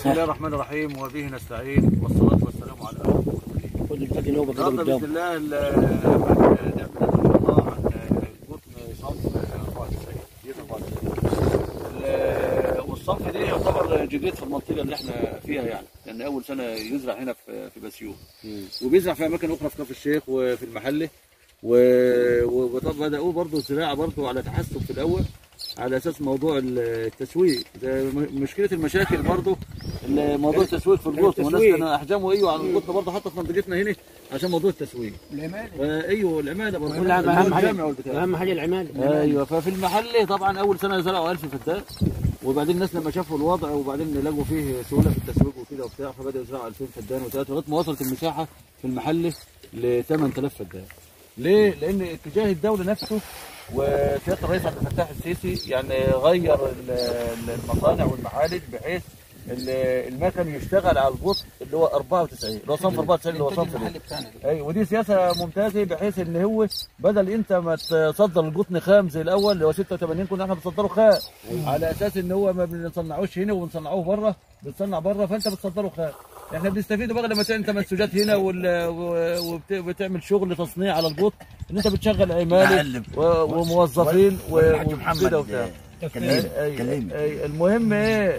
بسم الله الرحمن الرحيم وبه نستعين والصلاة والسلام على أشرف المرسلين. خد الفاتي نوبه كده النهارده قدام بإذن الله ال- نعمل إن شاء الله عن قطن صنف 94 جيل 94 ال- والصنف ده يعتبر جديد في المنطقة اللي احنا فيها يعني لأن أول سنة يزرع هنا في في بسيون وبيزرع في أماكن أخرى في كفر الشيخ وفي المحلة و- وطب بدأوه برضه الزراعة برضه على تحسن في الأول على اساس موضوع التسويق ده م- مشكله المشاكل برضه ال- موضوع التسويق في القطن والناس التسويق. كانوا احجاموا ايوه على القطن برضه حتى في منطقتنا هنا عشان موضوع التسويق العماله ايوه العماده برضه كل اهم حاجه الجامع والبتاع. اهم حاجه العماله ايوه ففي المحل طبعا اول سنه زرعوا 1000 فدان وبعدين الناس لما شافوا الوضع وبعدين لقوا فيه سهوله في التسويق وكده وبتاع فبداوا يزرعوا 2000 فدان وثلاثه لغايه ما وصلت المساحه في المحل ل 8000 فدان. ليه؟ لان اتجاه الدوله نفسه وسياده الرئيس عبد الفتاح السيسي يعني غير ال- ال- المصانع والمعالج بحيث ال- المكن يشتغل على القطن اللي هو 94 اللي هو صنف 94 اللي هو صنف المحل بتاعنا اي ودي سياسه ممتازه بحيث ان هو بدل انت ما تصدر القطن خام زي الاول اللي هو 86 كنا احنا بنصدره خام على اساس ان هو ما بنصنعوش هنا وبنصنعوه بره بتصنع بره فانت بتصدره خام احنا بنستفيد بقى لما انت منسوجات هنا وال- و- وبتعمل شغل تصنيع على القطن ان انت بتشغل عماله معلم. و- وموظفين و- والحاج وكده محمد وبتاع كلمني أي- كلمني أي- المهم ايه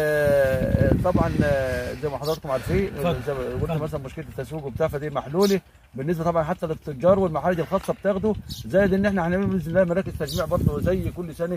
ال- طبعا زي ما حضراتكم عارفين زي ما قلت مثلا مشكله التسويق وبتاع فدي محلوله بالنسبه طبعا حتى للتجار والمحارج الخاصه بتاخده زائد ان احنا هنعمل باذن الله مراكز تجميع برضه زي كل سنه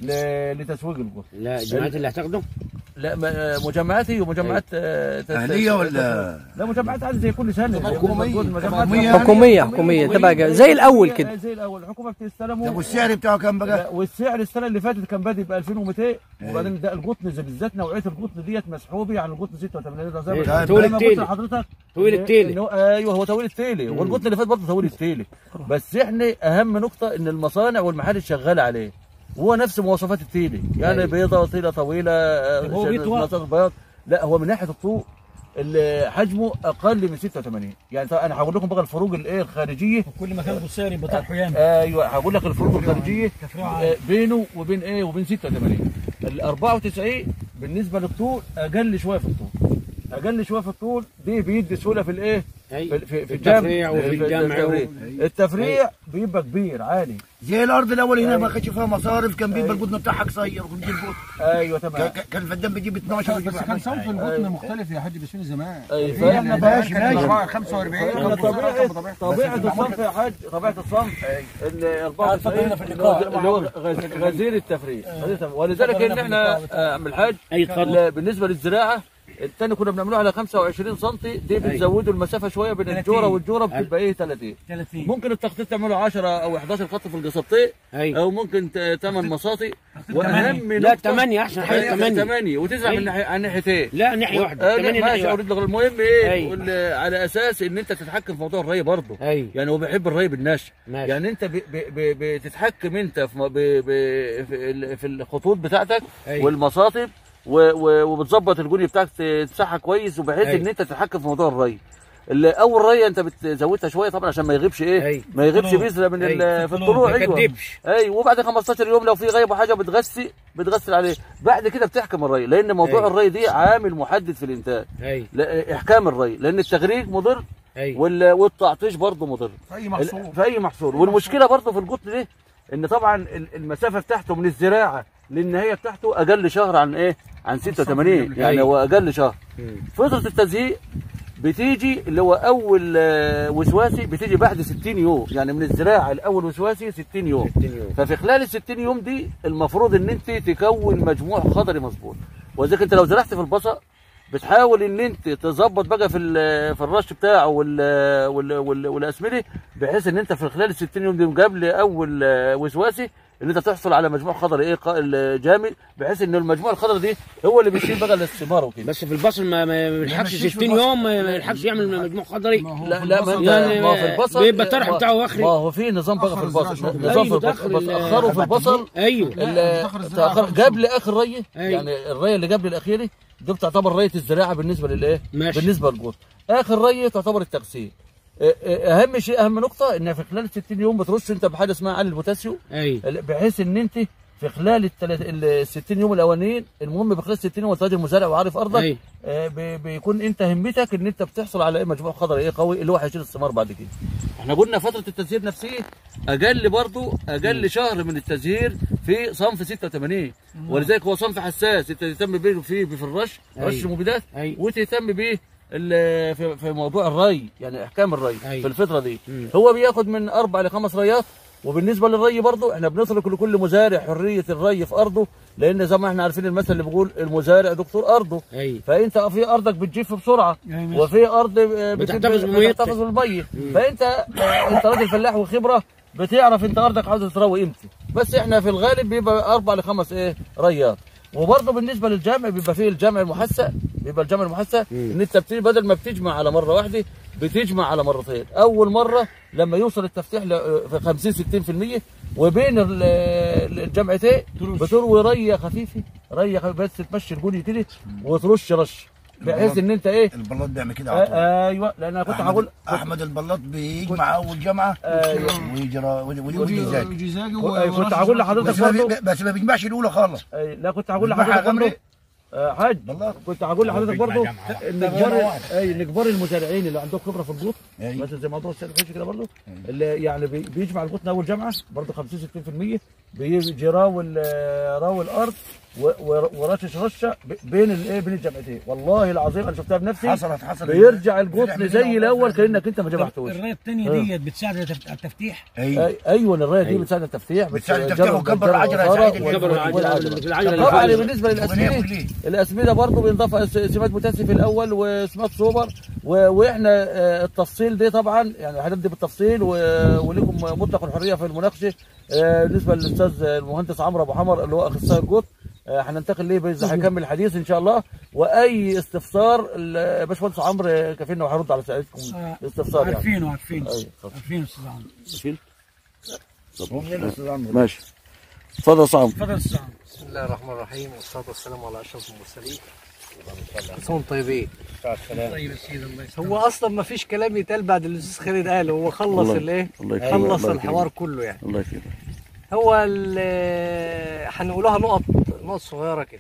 ل- لتسويق القطن لا الجماعات اللي هتاخده لا م- مجمعاتي ومجمعات آه، تس- أهلية ولا؟ لا مجمعات عادي زي كل سنه زي حكومية. ما بنقول مجمعات حكومية. حكومية حكومية تبع زي الأول كده آه، زي الاول الحكومه بتستلمه طب والسعر بتاعه كام لا، بقى؟ والسعر السنه اللي فاتت كان بادئ ب 2200 وبعدين ده القطن زي بالذات نوعيه القطن ديت مسحوبه عن القطن 86 ده زي ما- إيه، زي طويل ما قلت التيلي. لحضرتك طويل إن- التيلي. إن هو- ايوه هو طويل التيلي والقطن اللي فات برضه طويل التيلي بس احنا اهم نقطه ان المصانع والمحال شغاله عليه وهو نفس مواصفات التيلي يعني أيوة. بيضه طيله طويله آه، طب هو شد- بيطول؟ مسار بياض لا هو من ناحيه الطول اللي حجمه اقل من 86 يعني طبعا انا هقول لكم بقى الفروق الايه الخارجيه كل ما كان بصيري بطرحه ياما ايوه هقول لك الفروق الخارجيه تفريعه عالي. آه، بينه وبين ايه وبين 86 ال 94 بالنسبه للطول اقل شويه في الطول اقل شويه في الطول دي بيدي سهوله في الايه أي. في, في, في التفريع الجمع وفي في الجمع التفريع. و- التفريع بيبقى كبير عالي زي الارض الاول هنا ما كانش فيها مصارف كان بيبقى القطن بتاعها قصير وبيجي القطن ايوه تمام كان- كان الفدان بيجيب 12 بس ويجيب كان 11. صنف القطن مختلف يا حاج بسيوني زمان أي، في فإحنا يعني ماشي، كان ماشي. 45 احنا كان طبيعه بطريقة- طبيعه الصنف يا حاج طبيعه الصنف ال 94 هنا في اللي هو- اللقاء. اللي هو غز- غزير التفريع غزير التفريع. ولذلك ان احنا آه، عم الحاج أي، اتفضل. ال- بالنسبه للزراعه الثاني كنا بنعملوه على 25 سم دي بتزودوا المسافه شويه بين 30. الجوره والجوره بتبقى ايه 30 30 ممكن التخطيط تعمله 10 او 11 خط في القصبتين أي. او ممكن 8 مساطي واهم لا 8 احسن حاجه 8 8 وتزرع أي. من ناحيه عن ناحيتين لا ناحيه واحده آه، 8 ماشي ناحيه واحده اوريد لك المهم ايه أي. وال- على اساس ان انت تتحكم في موضوع الري برضه اي يعني هو بيحب الري بالنشا ماشي. يعني انت ب- ب- ب- بتتحكم انت في م- ب- ب- في ال- في الخطوط بتاعتك أي. والمصاطب و- و- وبتظبط الجوني بتاعك تمسحها كويس وبحيث أي. ان انت تتحكم في موضوع الري ال- اول ريه انت بتزودها شويه طبعا عشان ما يغيبش ايه أي. ما يغيبش الطلوع. بذره من أي. ال- في الطلوع. الطلوع ما ايوه يكدبش. اي وبعد 15 يوم لو في غيب وحاجه بتغسي بتغسل عليه بعد كده بتحكم الري لان موضوع أي. الري دي عامل محدد في الانتاج اي لا احكام الري لان التغريق مضر اي وال- والتعطيش برضه مضر اي محصول ال- في اي محصول والمشكله برضه في القطن ده ان طبعا ال- المسافه بتاعته من الزراعه للنهايه بتاعته اقل شهر عن ايه عن 86 يعني أي. هو اقل شهر مم. فتره التزهيق بتيجي اللي هو اول آه، وسواسي بتيجي بعد 60 يوم يعني من الزراعه الاول وسواسي 60 يوم 60 يوم. ففي خلال ال 60 يوم دي المفروض ان انت تكون مجموع خضري مظبوط وذلك انت لو زرعت في البصل بتحاول ان انت تظبط بقى في ال- في الرش بتاعه وال وال وال والاسمده بحيث ان انت في خلال ال 60 يوم دي قبل اول آه، وسواسي ان انت تحصل على مجموع خضري ايه قا- جامد بحيث ان المجموع الخضري دي هو اللي بيشيل بقى الثمار وكده بس في البصل ما ما ما يلحقش مشيش في 60 البصل. يوم ما ما يلحقش يعمل مجموع خضري لا لا ما انت يعني ما هو في البصل بيبقى الطرح ما- بتاعه آخري. ما هو في نظام بقى في أخر البصل الزراعة شوية. نظام في أيوة، البصل داخل بس ال- اخروا في البصل ايوه ال- دخل الزراعة تأخر خمس قبل اخر ريه أي. يعني الريه اللي قبل الاخيره دي بتعتبر ريه الزراعه بالنسبه للايه؟ ماشي. بالنسبه للجوز اخر ريه تعتبر التغسيل اه، اه، اهم شيء اهم نقطه ان في خلال 60 يوم بترش انت بحاجه اسمها علي البوتاسيوم اي بحيث ان انت في في خلال ال 60 يوم الاولانيين المهم في خلال 60 يوم وتواجد المزارع وعارف ارضك أيوة. آه، بي- بيكون انت همتك ان انت بتحصل على ايه مجموع خضري ايه قوي اللي هو هيشيل الثمار بعد كده احنا قلنا فتره التزهير نفسه اقل برضو اقل شهر من التزهير في صنف 86 ولذلك هو صنف حساس انت تهتم بيه في في الرش أيوة. رش المبيدات أيوة. وتهتم بيه ال- في في موضوع الري يعني احكام الري أيوة. في الفتره دي مم. هو بياخد من اربع لخمس ريات وبالنسبه للري برضه احنا بنترك لكل مزارع حريه الري في ارضه لان زي ما احنا عارفين المثل اللي بيقول المزارع دكتور ارضه ايوه فانت في ارضك بتجف بسرعه أيوة. وفي ارض آه، بتب- بتحتفظ بميتك. بتحتفظ بالميه فانت آه، انت راجل فلاح وخبره بتعرف انت ارضك عاوز تروي امتى بس احنا في الغالب بيبقى اربع لخمس ايه ريات وبرضه بالنسبه للجمع بيبقى فيه الجمع المحسن بيبقى الجمع المحسن ان انت بتيجي بدل ما بتجمع على مره واحده بتجمع على مرتين اول مره لما يوصل التفتيح ل في 50 60% وبين ال- الجمعتين بتروي ريه خفيفه ريه خفيفه بس تمشي الجولي كده وترش رش بحيث ان انت ايه البلاط بيعمل كده على طول. آه ايوه لان انا كنت هقول احمد, أحمد البلاط بيجمع اول جمعه أيوة. ويجرى ويجي زاج ويجي زاجي كنت هقول لحضرتك بس ما, برضه بي- بس ما بيجمعش الاولى خالص أي، لا كنت هقول بيجمعها لحضرتك برضه غمري آه، حاج بلاط كنت هقول لحضرتك برضه ان كبار اي ان كبار المزارعين اللي عندهم خبره في البوط أي. مثلا زي موضوع السيد الحوشي كده برضه اللي يعني بي- بيجمع البوط اول جمعه برضه 50 60% بيجي راوي ال- راوي الارض و- و- ورشش رشه ب- بين الايه بين الجمعتين والله العظيم انا شفتها بنفسي حصلت حصلت بيرجع القطن زي الاول كانك انت ما جمعتوش الرايه الثانيه ديت بتساعد على التف- على التفتيح اي أي- ايوه الرايه دي بتساعد التفتيح بتساعد بتجرب- التفتيح وكبر بتجرب العجلة، الأثارة يساعد وال- كبر وال- العجلة والعجلة. في العجلة اللي طبعا فوق. بالنسبه وبناكل للاسمده ليه؟ الاسمده برضه بنضاف سمات بوتاسي في الاول وسمات سوبر و- واحنا آه، التفصيل دي طبعا يعني هنبدا بالتفصيل و- ولكم مطلق الحريه في المناقشه آه، بالنسبه للاستاذ المهندس عمرو ابو حمر اللي هو اخصائي الجوط آه، هننتقل ليه بإذن هنكمل الحديث ان شاء الله واي استفسار ال- باشمهندس عمرو كفينا وهرد على سؤالكم آه، الاستفسار يعني عارفينه عارفينه أيوة، اتفضل. عارفينه استاذ عمرو شيل. هم هنا أستاذ عمرو. ماشي اتفضل يا صاحبي تفضل استاذ عمرو بسم الله الرحمن الرحيم والصلاة والسلام على أشرف المرسلين كلكم طيبين طيب يا سيدي الله يسلمك هو أصلا ما فيش كلام يتقال بعد اللي الأستاذ خالد قاله هو خلص الله- الإيه الله يكرمك، خلص الله الحوار يكرمك. كله يعني الله يكرمك هو ال- هنقولها نقط نقط صغيرة كده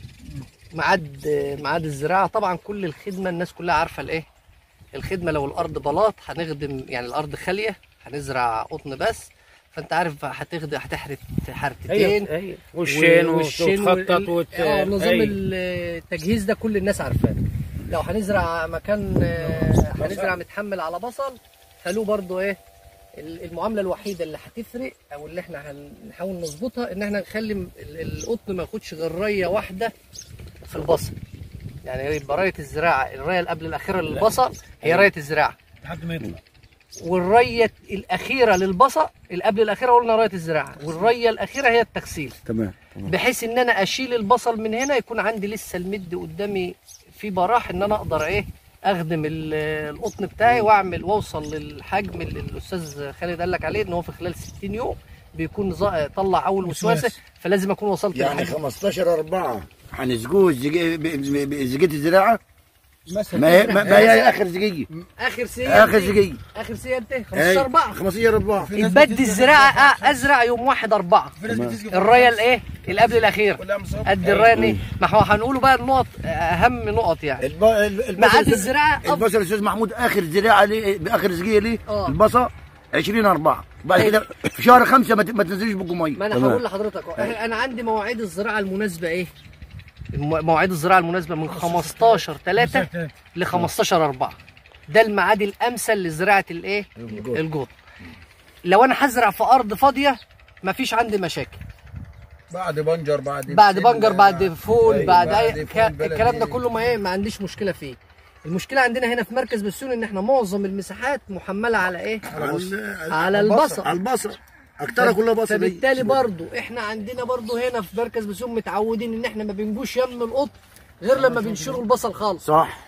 ميعاد ميعاد الزراعة طبعا كل الخدمة الناس كلها عارفة الإيه الخدمة لو الأرض بلاط هنخدم يعني الأرض خالية هنزرع قطن بس فأنت عارف هتخدم هتحرث حرتين ايوه ايوه والشين والشين وتخطط وال- وت... اه نظام أيوة. التجهيز ده كل الناس عارفاه لو هنزرع مكان آه، هنزرع متحمل على بصل فله برضو ايه ال- المعامله الوحيده اللي هتفرق او اللي احنا هنحاول نظبطها ان احنا نخلي ال- القطن ما ياخدش غير ريه واحده في البصل يعني يبقى رايه الزراعه الرايه اللي قبل الاخيره للبصل هي رايه الزراعه لحد ما يطلع والريه الاخيره للبصل اللي قبل الاخيره قلنا رايه الزراعه والريه الاخيره هي التغسيل تمام تمام بحيث ان انا اشيل البصل من هنا يكون عندي لسه المد قدامي في براح ان انا اقدر ايه اخدم ال- القطن بتاعي واعمل واوصل للحجم اللي الاستاذ خالد قال لك عليه ان هو في خلال 60 يوم بيكون ظا- طلع اول وسواسه وسواس. فلازم اكون وصلت يعني للحجم 15 4 هنسقوه زجاجة الزراعه مثلا ما هي ما ما هي اخر زجاجه اخر سيه اخر زجاجه اخر سيه انت 15 4 15 4 يبدي الزراعه أ- ازرع يوم 1 4 الرايه الايه اللي قبل الاخير قد الرايه دي ما هو هنقوله بقى النقط اهم نقط يعني الب- ال- ميعاد البصل الزراعه أفضل. البصل الاستاذ محمود اخر زراعه ليه اخر زجاجه ليه آه. البصل 20 4 بعد أيوة. كده في شهر 5 ما ت- ما تنزلش بقوا ميه ما انا تمام. هقول لحضرتك أهو. إحنا- انا عندي مواعيد الزراعه المناسبه ايه الم- مواعيد الزراعه المناسبه من 15 3 ل 15 4 ده الميعاد الامثل لزراعه الايه الجوط لو انا هزرع في ارض فاضيه مفيش عندي مشاكل بعد بنجر بعد بعد بسلة، بنجر بعد فول أيوة، بعد بعد اي فول ك- بلدي. الكلام ده كله ما ايه ما عنديش مشكله فيه المشكله عندنا هنا في مركز بسيون ان احنا معظم المساحات محمله على ايه على البصل على البصل اكترها كلها بصل فبالتالي برضو احنا عندنا برضو هنا في مركز بسيون متعودين ان احنا ما بنجوش يم القط غير لما بنشيلوا البصل خالص صح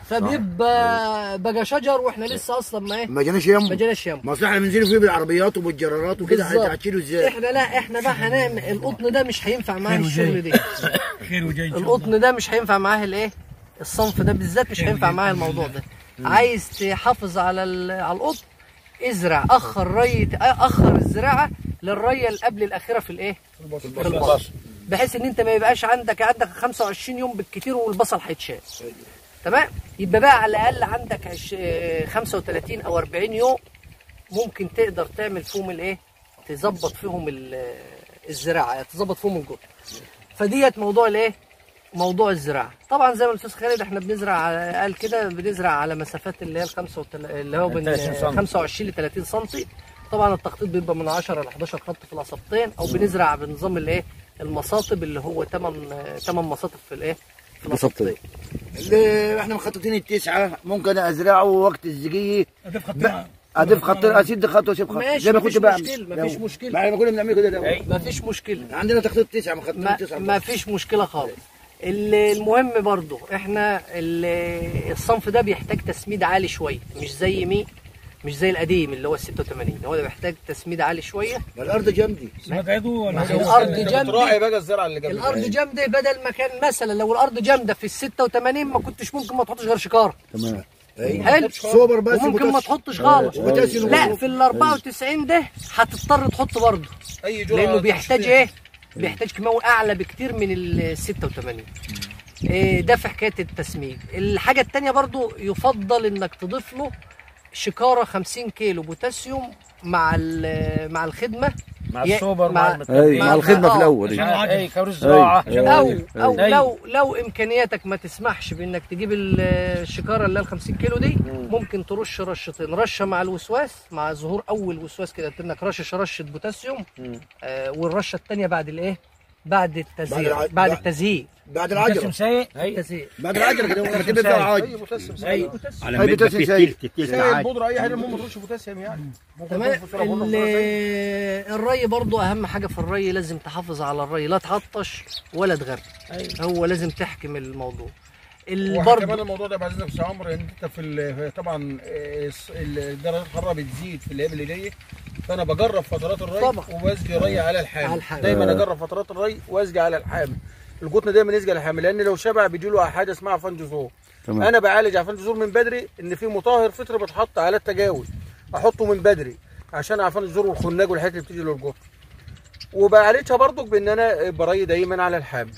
فبيبقى بقى شجر واحنا لسه اصلا ما ايه ما جاناش ما يمه جاش يم ما صح احنا بننزلوا فيه بالعربيات وبالجرارات وكده بالظبط. هتشيلوا ازاي احنا لا احنا بقى هنعمل القطن ده مش هينفع معاه الشغل ده خير وجاي إن شاء الله. القطن ده مش هينفع معاه الايه الصنف ده بالذات مش هينفع معاه الموضوع ده عايز تحافظ على ال- على القطن ازرع اخر ري اخر الزراعه للريه اللي قبل الاخيره في الايه في البصل بحيث ان انت ما يبقاش عندك عندك 25 يوم بالكتير والبصل هيتشال تمام يبقى بقى على الاقل عندك عش... آه، 35 او 40 يوم ممكن تقدر تعمل فيهم الايه تظبط فيهم ال- الزراعه تظبط فيهم الجو فديت موضوع الايه موضوع الزراعه طبعا زي ما الاستاذ خالد احنا بنزرع على- قال كده بنزرع على مسافات اللي هي الخمسة وتل... اللي هو من 30 سم. 25 ل 30 سم طبعا التخطيط بيبقى من 10 ل 11 خط في الاسطين او بنزرع بنظام الايه المصاطب اللي هو 8 8 مصاطب في الايه في الاسطين اللي احنا مخططين التسعه ممكن ازرعه وقت الزقيه اضيف خطين اضيف خطين اسيد خط واسيب خط ماشي، زي ما مفيش كنت بعمل مشكلة، مفيش مشكلة. بعد ما كنا بنعمل كده ده ما فيش مشكله عندنا تخطيط تسعه مخططين ما, تسعه ما فيش مشكله خالص ال- المهم برضو احنا ال- الصنف ده بيحتاج تسميد عالي شويه مش زي مين مش زي القديم اللي هو ال 86 هو ده بيحتاج تسميد عالي شويه ما الارض جنبي سمعت عيدو ولا الارض تراعي جنبي بقى الزرعه اللي جنبك الارض جامده بدل ما كان مثلا لو الارض جامده في ال 86 ما كنتش ممكن ما تحطش غير شكاره تمام حلو سوبر بس وممكن ما بوتاش. تحطش خالص وبوتاسيوم لا في ال 94 ده هتضطر تحط برضه اي جرعه لانه بيحتاج تشتري. ايه بيحتاج كيماوي اعلى بكتير من ال 86 إيه ده في حكايه التسميد الحاجه الثانيه برضو يفضل انك تضيف له شكاره 50 كيلو بوتاسيوم مع ال- مع الخدمه مع ي- السوبر مع المت- اي مع الخدمه في آه. الاول عشان إيه. العجل. اي كورس زراعه أي. او او أي. لو لو امكانياتك ما تسمحش بانك تجيب ال- الشكاره اللي هي ال 50 كيلو دي ممكن ترش رشتين رشه مع الوسواس مع ظهور اول وسواس كده قلت انك رشش رشه بوتاسيوم آه والرشه الثانيه بعد الايه بعد التزهير الع- بعد بعد- التزهير بعد بوتاسيوم العجله سايق التزهير بعد العجله كده لما تبقى فيها عاج اي بوتاسيوم اي سائل هاي بوتاسيوم سايل سائل بودره اي حاجه المهم ترش بوتاسيوم يعني ممكن تمام يكون فوسفور أو ال- فوسفور. الري برضو اهم حاجه في الري لازم تحافظ على الري لا تعطش ولا تغرق هو لازم تحكم الموضوع ال- وكمان برضو الموضوع ده بعد اذنك يا استاذ عمرو ان انت في ال- طبعا آه، الس- ال- درجه الحراره بتزيد في الايام اللي جايه فانا بجرب فترات الري طبعا. وبسقي ري على الحامل على الحامل. دايما اجرب فترات الري واسقي على الحامل القطن دايما يسقي على الحامل لان لو شبع بيجي له حاجه اسمها فنجزور تمام. انا بعالج عفان الجذور من بدري ان في مطهر فطري بتحط على التجاوز احطه من بدري عشان عفان الجذور والخناج والحاجات اللي بتيجي للقطن وبعالجها برضك بان انا بري دايما على الحامل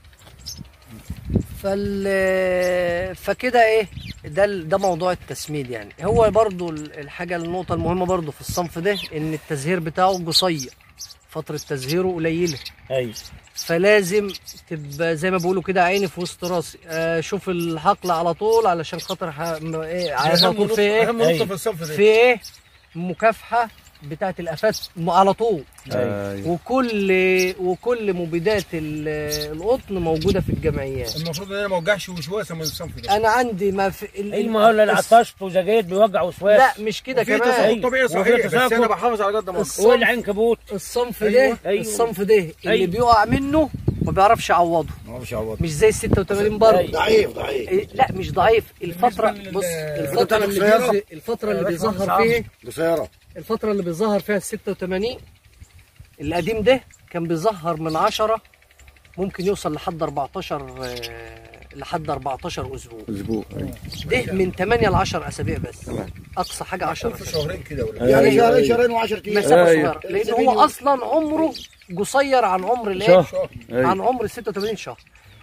فال فكده ايه ده ال- ده موضوع التسميد يعني هو برضو ال- الحاجه النقطه المهمه برضو في الصنف ده ان التزهير بتاعه قصير فتره تزهيره قليله اي فلازم تبقى زي ما بيقولوا كده عيني في وسط راسي اشوف الحقل على طول علشان خاطر ح... م- ايه على اهم طول نقطة- في ايه اهم نقطه أيوة. في الصنف ده في ايه مكافحه بتاعت الافات م- على طول أيوة. وكل وكل مبيدات ال- القطن موجوده في الجمعيات المفروض ان انا ما اوجعش وسواسه من الصنف ده انا عندي ما في ال- اي ما هو اللي الس- عطشت وزجيت بيوجع وسواس لا مش كده في كمان تساقط طبيعي وفي صحيح بس تساقط. انا بحافظ على قد ما اقدر الصنف والعنكبوت الصنف أيوة. ده أيوة. الصنف ده اللي أيوة. بيقع منه ما بيعرفش يعوضه ما فيش عوض مش زي ال 86 برضه أيوة. ضعيف ضعيف إيه، لا مش ضعيف الفترة بالنسبة بص لل- الفترة اللي القصيرة. بيظهر الفترة اللي بيظهر فيها قصيره الفترة اللي بيظهر فيها ال 86 القديم ده كان بيظهر من 10 ممكن يوصل لحد 14 آه، لحد 14 اسبوع اسبوع أي. ده من 8 ل 10 اسابيع بس اقصى حاجة 10 في اسابيع شهرين كده ولا يعني أيوة، شهرين أيوة. شهرين و10 ايام مسافة أيوة. صغيرة لان هو اصلا عمره قصير عن عمر الايه شهر. عن أي. عمر 86 شهر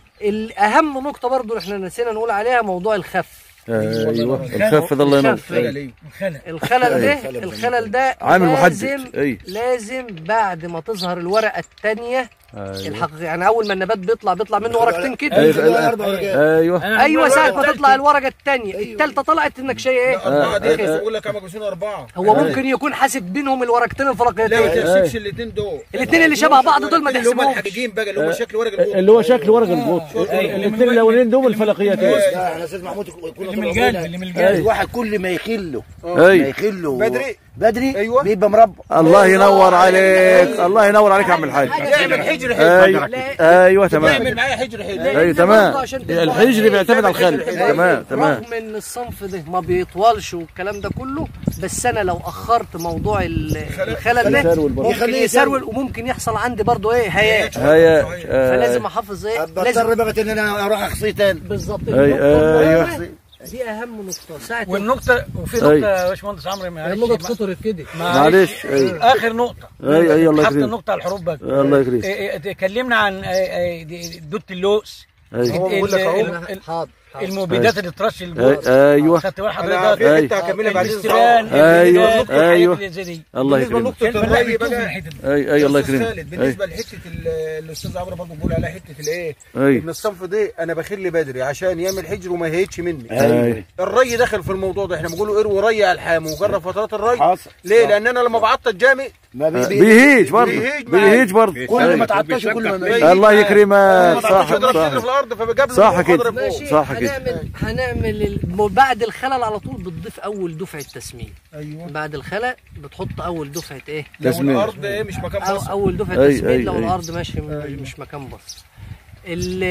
الاهم نقطة برضو احنا نسينا نقول عليها موضوع الخف ايوه الخف ده الله ينور الخف. أي. ليه الخلق الخلل ده الخلل ده عامل لازم محدد اي لازم بعد ما تظهر الورقه الثانيه ايوه الحقيقة يعني اول ما النبات بيطلع بيطلع منه ورقتين كده أيوة. ايوه أنا ايوه عمال ساعه أقول ما لك تطلع الورقه الثانيه الثالثه طلعت انك شيء ايه أربعة دي آه. بقول لك أما كوسين أربعة هو ممكن يكون حاسب بينهم الورقتين لا ما الفرقيتين تحسبش الاثنين دول الاثنين اللي شبه بعض دول ما اللي هم تحسبهمش الحقيقيين بقى اللي هم شكل ورق القوط اللي هو شكل ورق البوط الاثنين الاولين دول الفلقيات لا احنا استاذ محمود يكون اللي من القلب اللي من القلب الواحد كل ما يخله ما اي يخله بدري. بدري أيوة. بيبقى مربى الله ينور عليك الله ينور عليك يا عم الحاج يعمل حجر حلو ايوه ايوه تمام يعمل معايا حجر حلو لأن ايوه برضه تمام عشان تبقى الحجر إيه، بيعتمد على الخلق تمام تمام رغم ان الصنف ده ما بيطولش والكلام ده كله بس انا لو اخرت موضوع ال- الخلل ده يسرول برضه. ممكن يخليه يسرول وممكن يحصل عندي برضه ايه هياج هيا فلازم احافظ ايه بضطر لازم بقى ان انا اروح اخصيه تاني بالظبط أي- النقطة أيوة. المهمة دي اهم نقطه ساعه والنقطة وفي أي. نقطة يا باشمهندس عمرو معلش النقطه خطرت كده معلش اي آخر نقطة اي اي الله حتى يكرمك النقطة على الحروب بقى الله يكرمك إيه، إيه، اتكلمنا عن إيه، إيه، دي- دوت اللوس اي هو بيقول لك اهو ال- ال- حاضر حاضر. المبيدات اللي ترش أي- البوز ايوه خدت بال انا حضرتك في أي. حته هكملها بعدين الاستبان أيوة، البيدات، الحاجات أيوة. اللي زي دي الله بالنسبه يكرمك لنقطه الفلاح الري بيتوه في بقى الحتة دي. اي اي الله يا أستاذ يكرمك خالد، اي بالنسبه لحته ال- الاستاذ عمرو برضه بيقول على حته الايه اي ان الصنف ده انا بخل بدري عشان يعمل حجر وما يهيتش مني اي الري دخل في الموضوع ده احنا بنقول اروا ري على الحام وجرب فترات الري حصل ليه لان انا لما بعطل جامد ما بي- بي- بيهيج برضه بيهيج معاك. بيهيج برضه كل ما أي. تعطش كل ما بيهيج الله معاك. يكرمك ما صح تعرفش يضرب صدره في صح الارض فبقابله صح فوق، كده. اضرب فوق. ماشي صح كده. هنعمل هنعمل ال- بعد الخلل على طول بتضيف اول دفعه تسمين ايوه بعد الخلل بتحط اول دفعه ايه لو تسمية. الارض ايه مش مكان أو بص اول دفعه أي- تسمين أي- لو أي. الارض ماشي مش مكان بص ال-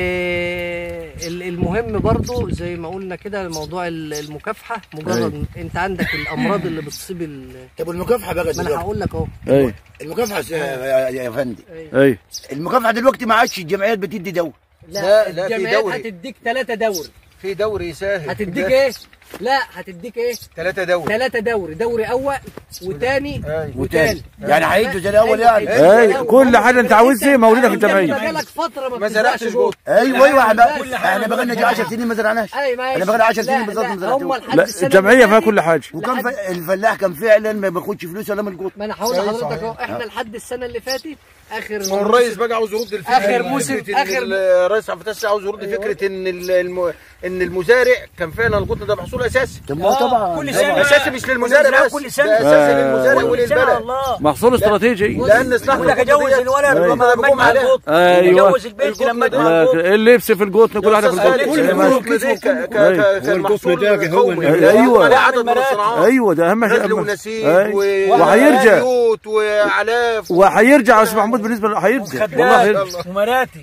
ال- المهم برضو زي ما قلنا كده موضوع ال- المكافحه مجرد انت عندك الامراض اللي بتصيب ال- طب المكافحه بقى ما انا دلوقتي هقول لك اهو اي المكافحه س- يا يا فندم اي المكافحه دلوقتي ما عادش الجمعيات بتدي دور لا، لا، في الجمعيات دوري. هتديك ثلاثة دوري في دوري يساهم هتديك ايه؟ لا هتديك ايه؟ ثلاثة دوري ثلاثة دوري دوري اول وثاني أي. وتاني يعني هيدوا زي الاول يعني اي كل حاجه انت عاوزها موجوده في الجمعيه بقالك فترة ما ما بتزرعش زرعتش جوه جوه ايوه ايوه احنا كل احنا بقالنا جي 10 سنين ما زرعناش اي ماشي انا بقالي 10 لا، سنين بالظبط لا، ما هم زرعتوش لحد لا السنة الجمعيه اللي فيها فاتت- كل حاجه وكان لحد- ف- الفلاح كان فعلا ما بياخدش فلوس ولا من القوط ما انا هقول صحيح، لحضرتك صحيح. اهو احنا لحد السنة اللي فاتت اخر ما هو الرئيس بقى عاوز يرد الفكره آخر موسم- فكرة إن آخر- الرئيس عبد الفتاح عاوز يرد فكره ان ال- الم... ان المزارع كان فعلا القطن ده محصول اساسي طب ما طبعا كل سنة اساسي مش للمزارع بس كل سنة. ده اساسي آه. للمزارع كل سنة وللبلد الله محصول استراتيجي لان اصلاح يقول لك اجوز الولد أيوة. لما اجمع عليها. القط أيوة. اجوز البنت لما اجمع لا، القط اللبس في القطن كل حاجه في القطن كل أي ماشي. القطن دي ك- ك- ك- كان محصول قوي أيوة. عليه عدد من الصناعات ايوه ده اهم غزل حاجه ونسيج أي. و- وهيرجع وبيوت وعلاف وهيرجع يا استاذ محمود بالنسبه له هيرجع والله هيرجع خدات ومراتي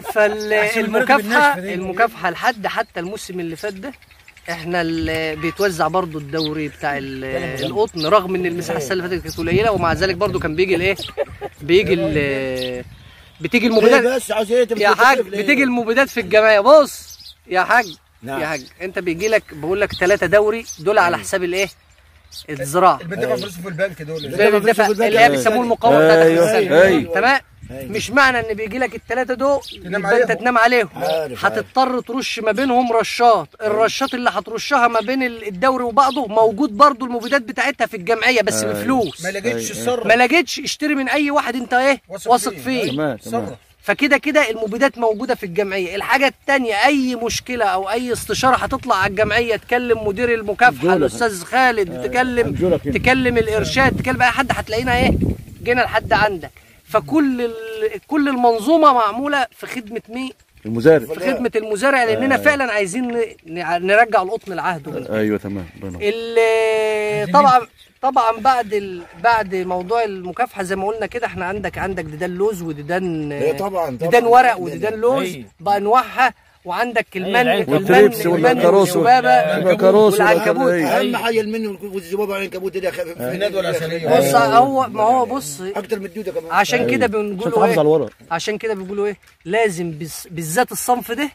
فالمكافحة المكافحة لحد حتى الموسم اللي فات ده احنا ال- بيتوزع برضو الدوري بتاع ال- القطن رغم ان المساحه السنه اللي فاتت كانت قليله ومع ذلك برضو كان بيجي الايه بيجي ال- بتيجي ليه المبيدات بس عايز ايه يا حاج بتيجي المبيدات في الجمعيه بص يا حاج نعم. يا حاج انت بيجي لك بقول لك ثلاثه دوري دول على حساب الايه الزراعه اللي بتدفع فلوسه في البنك دول زي ما بتدفع اللي هي بيسموه المقاومه بتاعتك في أيوة. السنه أيوة. تمام مش معنى ان بيجي لك الثلاثه دول تنام يبقى انت عليهم. تنام عليهم عارف، هتضطر ترش ما بينهم رشات الرشات اللي هترشها ما بين ال- الدوري وبعضه موجود برضو المبيدات بتاعتها في الجمعيه بس بفلوس ما لقيتش الصرف ما لقيتش اشتري من اي واحد انت ايه واثق واثق فيه. فيه تمام تمام صرف فكده كده المبيدات موجوده في الجمعيه الحاجه الثانيه اي مشكله او اي استشاره هتطلع على الجمعيه تكلم مدير المكافحه الجولة. الاستاذ خالد تكلم الجولة كده. تكلم الارشاد تكلم اي حد هتلاقينا ايه جينا لحد عندك فكل ال... كل المنظومه معموله في خدمه مين المزارع في خدمه المزارع لاننا فعلا عايزين ن- نرجع القطن لعهده ايوه تمام الله ينور. ال- طبعا طبعا بعد ال... بعد موضوع المكافحه زي ما قلنا كده احنا عندك عندك ديدان لوز وديدان إيه طبعا طبعا ديدان ورق وديدان لوز أي. بانواعها وعندك المن العين. المن والتريبس المن والكروس والذبابه والكروس والعنكبوت. والعنكبوت. اهم حاجه المني والذبابه والعنكبوت دي خ- في الندوة العسلية. بص هو ما هو بص اكتر من الدوده كمان عشان كده عشان بنقولوا تحافظ على ايه الورق عشان كده بيقولوا ايه لازم بز- بالذات الصنف ده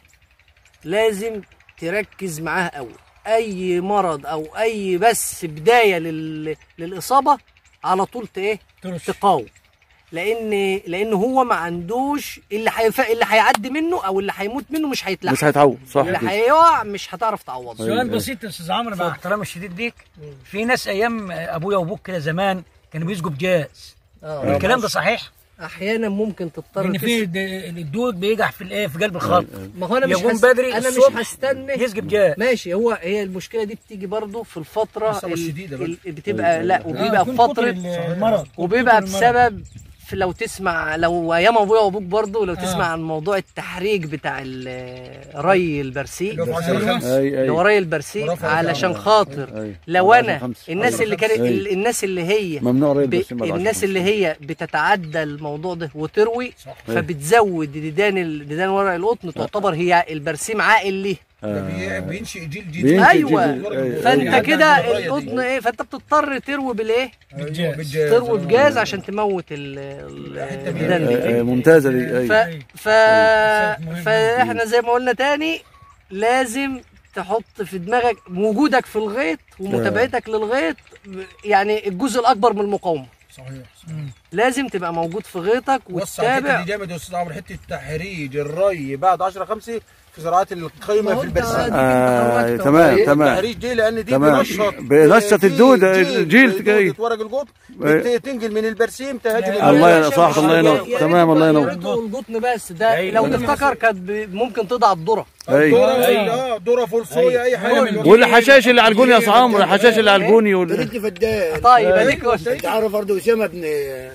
لازم تركز معاه قوي اي مرض او اي بس بدايه لل... للاصابه على طول ت- ايه ترش. تقاوم لان لان هو ما عندوش اللي هيف... اللي هيعدي منه او اللي هيموت منه مش هيتلحق مش هيتعوض صح اللي كده. هيقع مش هتعرف تعوضه سؤال بسيط يا استاذ عمرو مع احترامي الشديد ليك في ناس ايام ابويا وابوك كده زمان كانوا بيسقوا بجاز اه الكلام ده صحيح؟ احيانا ممكن تضطر ان في تس- د- الدود بيجع في الايه في قلب الخط ما هو انا مش يقوم هس... بدري انا مش الصبح هستنى يسقي بجاز ماشي هو هي المشكله دي بتيجي برضه في الفتره الإصابة ال- الشديدة بقى. ال- بتبقى لا آه، وبيبقى يكون في كتر فتره المرض وبيبقى كتر المرض. بسبب في لو تسمع لو ايام ابويا وابوك برضه لو تسمع عن موضوع التحريج بتاع ال- ري البرسيم اللي هو في عشرة خمسة. اي اللي هو اي ري البرسيم ورفع علشان الجامعة. خاطر أي. لو عشان انا خمسة. الناس اللي كانت أي. ال- الناس اللي هي ممنوع ري ب- البرسيم بعد الناس عشرة اللي هي بتتعدى الموضوع ده وتروي فبتزود ديدان ال- ديدان ورق القطن تعتبر هي البرسيم عائل ليه ده بي- بينشئ جيل جديد بينشئ ايوه جيل- أي- فانت يعني كده عندك الرية دي. القطن ايه فانت بتضطر تروي بالايه أيوة، بالجاز. تروي بجاز عشان تموت ال- ال- الديدان دي أي- أي، ممتازه دي ف... اي ف... فاحنا زي ما قلنا تاني لازم تحط في دماغك وجودك في الغيط ومتابعتك للغيط يعني الجزء الاكبر من المقاومه صحيح لازم تبقى موجود في غيطك بص على الحته وتتابع دي جامد يا استاذ عمرو حته تحريج الري بعد 10 5 في زراعات ما القايمه هو في انت البرسيم دي آه انت تمام إيه؟ تمام التحريج دي لان دي تمام. بنشط بنشط في الدود- جيل- الجيل جاي. دودة ورق القطن إيه. بت- تنقل من البرسيم تهاجم الله الله البرسيم. ينور صح الله ينور يا تمام الله ريت- يا ينور ريته القطن بس ده لو تفتكر كانت ب- ممكن تضعف ذره اي ذره اه ذره فول صويا اي حاجه والحشاش اللي على الجوني يا أستاذ عمرو الحشاش اللي على الجوني وال... بنت فدان طيب اديك قلت انت عارف برضه اسامه ابن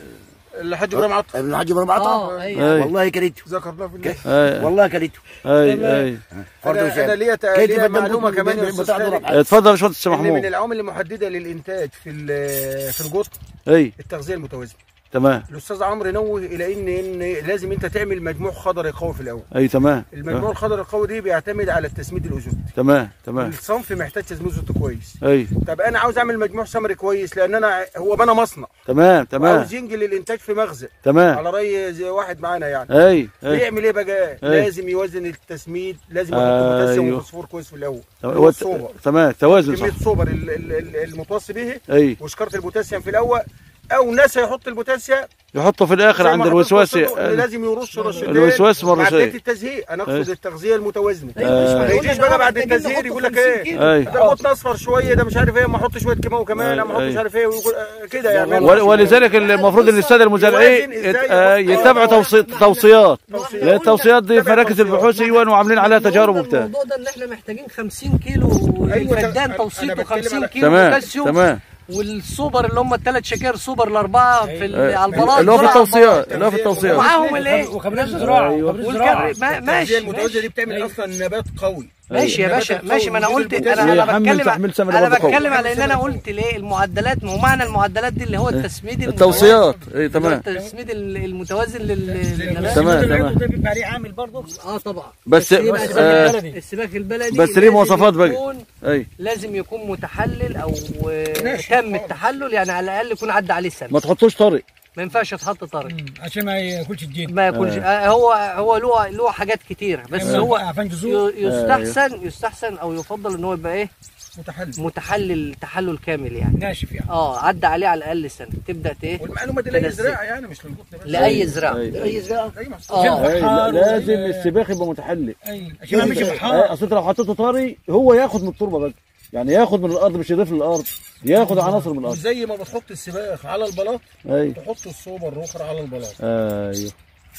الحاج ابراهيم عطا ابن الحاج ابراهيم عطا اه ايوه أي. والله كريته ذكرناه في الله اي والله كريته اي اي برضه انا انا اسامه ليا كيف ليا بدهم معلومه يكونوا كمان يا بين- استاذ بتاع خالد. ضرب. اتفضل يا باشمهندس ان من محمود العوامل المحدده للانتاج في ال- في القطن اي التغذيه المتوازنه تمام الاستاذ عمرو نوه الى ان ان لازم انت تعمل مجموع خضري قوي في الاول اي تمام المجموع الخضري القوي دي بيعتمد على التسميد الازوتي تمام تمام الصنف محتاج تسميد ازوتي كويس اي طب انا عاوز اعمل مجموع ثمري كويس لان انا هو بنى مصنع تمام تمام وعاوز ينقل الانتاج في مخزن تمام على راي زي واحد معانا يعني اي اي بيعمل ايه بقى أي. لازم يوزن التسميد لازم يحط بوتاسيوم أيوه. وفوسفور كويس في الاول تمام. هو الصوبر تمام توازن كميه صح الصوبر ال- ال- ال- المتوصي به اي وشكاره البوتاسيوم في الاول او ناس يحط البوتاسيوم يحطه في الاخر زي عند ما حضرتك الوسواسي قلت له، لازم يرش رشتين الوسواس مع مرتين. بدايه التزهيق انا اقصد أي. التغذيه المتوازنه أيوة، ما يجيش بقى بعد التزهيق يقول لك ايه اي ده قطن اصفر شويه ده مش عارف ايه ما احط شويه كيماوي كمان أي، ما احط أي. مش عارف ايه ويقول آه، كده يعني ول- ولذلك المفروض ان الساده المزارعين يوازن إزاي يت- آه، يحط- يتبعوا توصي- توصيات توصيات. لان التوصيات دي في مراكز البحوث ايوه وعاملين عليها تجارب وبتاع الموضوع ده ان احنا محتاجين 50 كيلو أيوة، الفدان أنا- توصيته أنا بتكلم 50 على- كيلو تمام بوتاسيوم تمام والسوبر اللي هم الثلاث شكاير سوبر الاربعه في ال- أي. على البلاط اللي هو في دول على التوصيات اللي هو في التوصيات ومعاهم الايه وخبرات الزراعه وخبرات الزراعه والكر... ما- التغذيه ماشي المتوازنه ماشي دي بتعمل اصلا نبات قوي ماشي يا النبات باشا القوي ماشي ما انا وجود قلت البوتاسيوم انا انا يحمل بتكلم تحميل ثمن انا برضه قوي. بتكلم على ان انا قلت ليه المعدلات ما هو معنى المعدلات دي اللي هو التسميد التوصيات اي اللي هو تمام التسميد ال- المتوازن لل- للنبات تمام العضو تمام ده بيبقى عليه عامل برضه اه طبعا بس يبقى آه، السباك البلدي السباك البلدي بس ليه لازم مواصفات بقى؟ يكون- اي لازم يكون متحلل او آه، تم التحلل يعني على الاقل يكون عدى عليه سنه ما تحطوش طري ما ينفعش يتحط طري عشان ما ياكلش الجلد ما يكونش آه. هو هو له له حاجات كتيره بس هو عفان جذور ي- يستحسن يستحسن او يفضل ان هو يبقى ايه متحلل متحلل تحلل كامل يعني ناشف يعني اه عدى عليه على الاقل سنه تبدا ت- ايه والمعلومه دي لاي تنزل. زراعه يعني مش للقطن بس لاي زراعه أي. اي زراعه ايوه اه أي، لا- لازم السباخ يبقى متحلل اي عشان ما يمشي أي، بحار اصل انت لو حطيته طري هو ياخد من التربه بقى يعني ياخد من الارض مش يضيف للارض ياخد عناصر من الارض زي ما بتحط السباخ على البلاط اي تحط الصوبه الاخرى على البلاط ايوه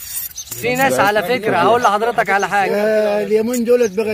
في ناس على فكره هقول لحضرتك على حاجه آه، اليومين دولت بقت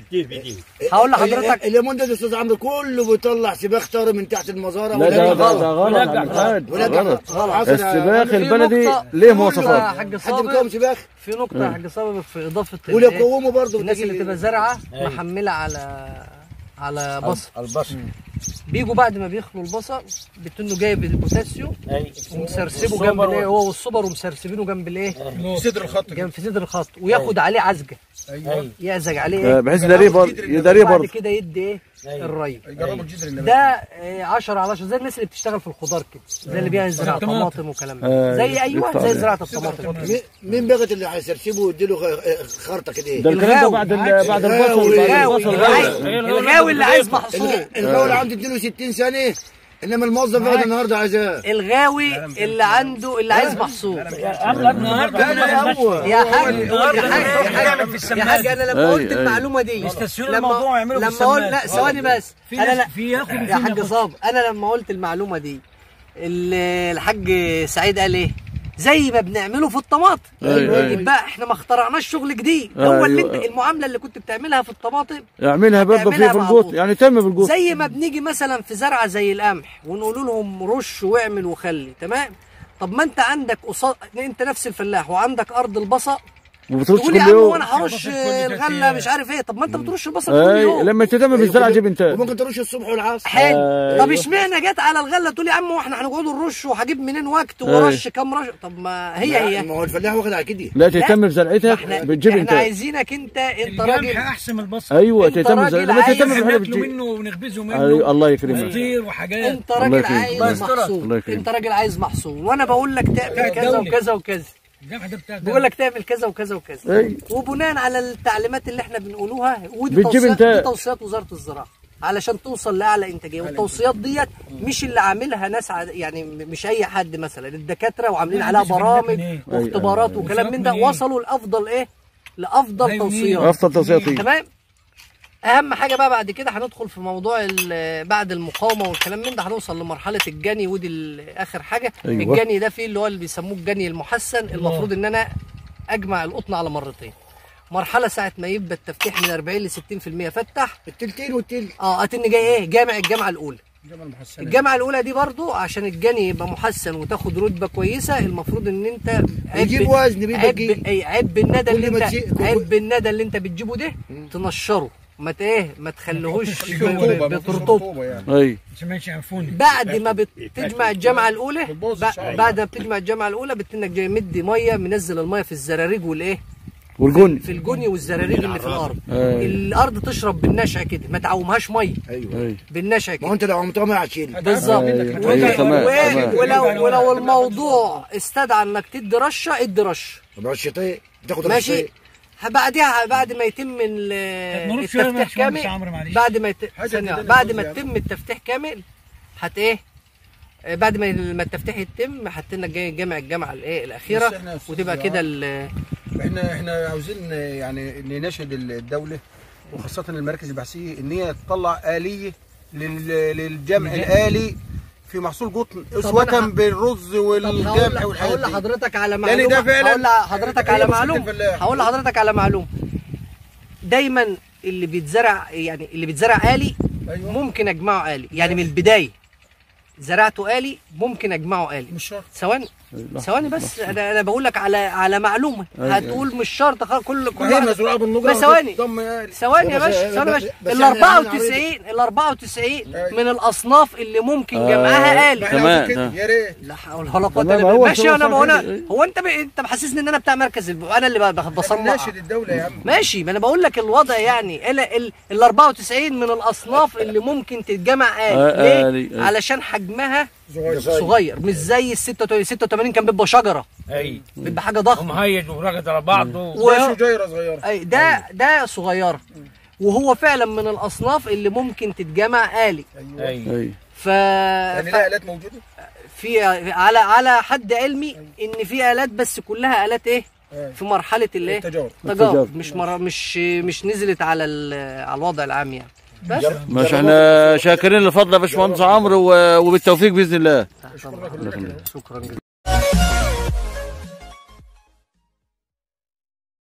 هقول لحضرتك اليومين دول استاذ عمرو كله بيطلع سباخ طري من تحت المزارع لا ده ده غلط. ده غلط يا عم الحاج ولا غلط غلط السباخ في البلدي نقطة- ليه يا مواصفات حاج حد بيكون صابر سباخ في نقطه يا حاج صابر في اضافه ولا الإيه؟ يقوموا برضه الناس اللي بتبقى زارعه محمله على على بصل البصل بيجوا بعد ما بيخلوا البصل بتنه جايب البوتاسيوم ومسرسبه جنب الايه هو والصبر ومسرسبينه جنب الايه صدر الخط كده جنب في صدر الخط وياخد عليه عزجه ايوه يعزج عليه آه، ايه بحيث يداريه برضه يداريه وبعد برضه كده يدي ايه الري يجربوا الجذر النباتي ده 10 على 10 زي الناس اللي بتشتغل في الخضار كده زي اللي بيزرع طماطم وكلام من ده. آه، زي ايوه يقطع زي عليه. زراعه الطماطم مين- مين بقت اللي هيسرسبه ويديله خ- خرطه كده ده الكلام ده الغاوي. بعد ال- بعد البصل الغاوي. بعد الغاوي البصل اللي عايز- غاوي. الغاوي اللي عايز محصول الغاوي اللي عنده 62 سنه انما الموظف بقى النهارده عايزاه الغاوي اللي عنده اللي عايز محصول اغلب النهارده يا حاج يا حاج يا حاج يا حاج انا لما أي، قلت أي. المعلومه دي يستسهلوا الموضوع ويعملوا في لما قلت السماء. لا ثواني بس في انا لا ناس في ياخد يا حاج صاب انا لما قلت المعلومه دي ال- الحاج سعيد قال ايه زي ما بنعمله في الطماطم أيوة، أيوة. يبقى احنا ما اخترعناش شغل جديد أيوة. هو اللي انت المعامله اللي كنت بتعملها في الطماطم اعملها برضه في اعملها في مع الجوط الجوط. يعني تم بالجوط زي ما بنيجي مثلا في زرعه زي القمح ونقول لهم رش واعمل وخلي تمام طب ما انت عندك قصاد انت نفس الفلاح وعندك ارض البصل وبترش تقول كل يا عم يوم وانا هرش البصل كل ثلاث الغله أيام. مش عارف ايه طب ما انت بترش البصل كل اي يوم لما تهتم بالزرع جيب انتاج وممكن ترش الصبح والعصر حلو أيوة. طب اشمعنى جت على الغله تقول يا عم واحنا هنقعدوا نرش وهجيب منين وقت ورش كام رش طب ما هي هي ما هو الفلاح واخد على كده لا تهتم بزرعتك احنا بتجيب احنا انتاج عايزينك انت انت القمح راجل احسن من البصل ايوه أنت تهتم راجل بزرعتك لما عايز تهتم بالحاجه ناكله بتجيب منه ونخبزه أيوة، منه الله يكرمك فطير وحاجات انت الله راجل يكرمك. عايز الله يسترك. محصول الله يكرمك. انت راجل عايز محصول وانا بقول لك تعمل بتاعت كذا دولة. وكذا وكذا الذبح ده بتاع بيقول لك تعمل كذا وكذا وكذا أي. وبناء على التعليمات اللي احنا بنقولوها ودي بتجيب توصيات انت- دي توصيات وزاره الزراعه علشان توصل لاعلى انتاجيه والتوصيات ديت مش اللي عاملها ناس عاد يعني م- مش اي حد مثلا الدكاتره وعاملين لا، عليها مش الدكاترة برامج منين؟ واختبارات أيوة، وكلام من ده منين؟ وصلوا لافضل ايه لافضل أيوة، توصيات افضل توصياتي تمام اهم حاجه بقى بعد كده هندخل في موضوع ال- بعد المقاومه والكلام من ده هنوصل لمرحله الجني ودي ال- اخر حاجه أيوة. الجني ده فيه اللي هو اللي بيسموه الجني المحسن المفروض ان انا اجمع القطن على مرتين مرحله ساعه ما يبقى التفتيح من 40 ل 60% فتح التلتين والتلت اه اتني جاي ايه جامع الجامعه الاولى الجمل المحسنه الجامعه الاولى دي برضو عشان الجني يبقى محسن وتاخد رتبه كويسه المفروض ان انت عب- يجيب وزن بيبقى عب تقيل. اي عب الندى اللي كل ما انت تزيد- كل- عب الندى اللي انت بتجيبه ده تنشره ما ت- ايه ما تخليهوش رطوبه ما فيش بترطب رطوبه يعني اي عشان ما يعرفوني بعد ما بتجمع الجامعه الاولى بتبوظ بع- الشعر. بعد ما بتجمع الجامعه الاولى بتنك جاي مدي ميه منزل الميه في الزراريج والايه والجن في الجني والزراريج اللي في الارض أي. الارض تشرب بالنشع كده ما تعومهاش ميه ايوه اي بالنشع ما هو كده انت لو عملتها ما هتشيل بالظبط أيوة. و- أيوة، تمام، و- تمام. ولو ولو الموضوع استدعى انك تدي رشه ادي رشه ما الشطيق تاخد ماشي رشتين. بعدها بعد ما يتم ال- نروح شوية التفتيح باشمهندس كامل عمرو معلش. بعد ما يت... حاجة ثانية، تدل بعد الجزء ما يعني. يتم التفتيح كامل هت ايه آه، بعد ما ما التفتيح يتم هتنا جاي جامع الجامعه الايه بس الاخيره إحنا يا أستاذ وتبقى زراعة كده ال- احنا احنا عاوزين يعني نناشد الدوله وخاصه المراكز البحثيه ان هي تطلع اليه لل- للجمع الالي في محصول قطن اسوه أنا ه- بالرز طب هقول والجمع لك- والحاجات هقول دي لحضرتك على لأن معلومه ده فعلاً هقول لحضرتك هي على مشكلة معلومه الفلاح. هقول لحضرتك على معلومه دايما اللي بيتزرع يعني اللي بيتزرع آلي أيوة. ممكن اجمعه آلي يعني من البدايه زرعته آلي ممكن اجمعه آلي مش شرط ثواني ثواني بس انا انا بقول لك على على معلومه أيوة. هتقول مش شرط خلاص كل كل ما هي واحد- مزروعه بالنجره بس ثواني. ضم آلي. ثواني يا بس- باشا ثواني يا بس- باشا بس ال يعني 94 ال 94 من الاصناف اللي ممكن جمعها آلي ما احنا تمام، عاوزين كده تمام. يا ريت لا حول ولا قوه تمام، الا هو بالله ماشي هو انا صح بقول كده. هو انت ب... انت محسسني ان انا بتاع مركز الب... انا اللي ب- بصنع ناشد الدوله يا عم ماشي ما انا بقول لك الوضع يعني ال ال ال 94 من الاصناف اللي ممكن تتجمع آه، آلي آلي، ليه؟ آه. علشان حجمها صغير صغير مش زي ال 86 86 كان بيبقى شجره اي بيبقى حاجه ضخمه ومهيج وراجد على بعضه و... ده شجيره صغيره اي ده ده صغيره وهو فعلا من الاصناف اللي ممكن تتجمع آلي ايوه اي اي ف... يعني ف... لا الات موجوده في على على حد علمي ان في الات بس كلها الات ايه أيوة. في مرحله الايه التجارب تجارب التجارب. مش مر... مش مش نزلت على ال- على الوضع العام يعني بس ماشي احنا شاكرين لفضل يا باشمهندس عمرو و- وبالتوفيق باذن الله شكرا جزيلا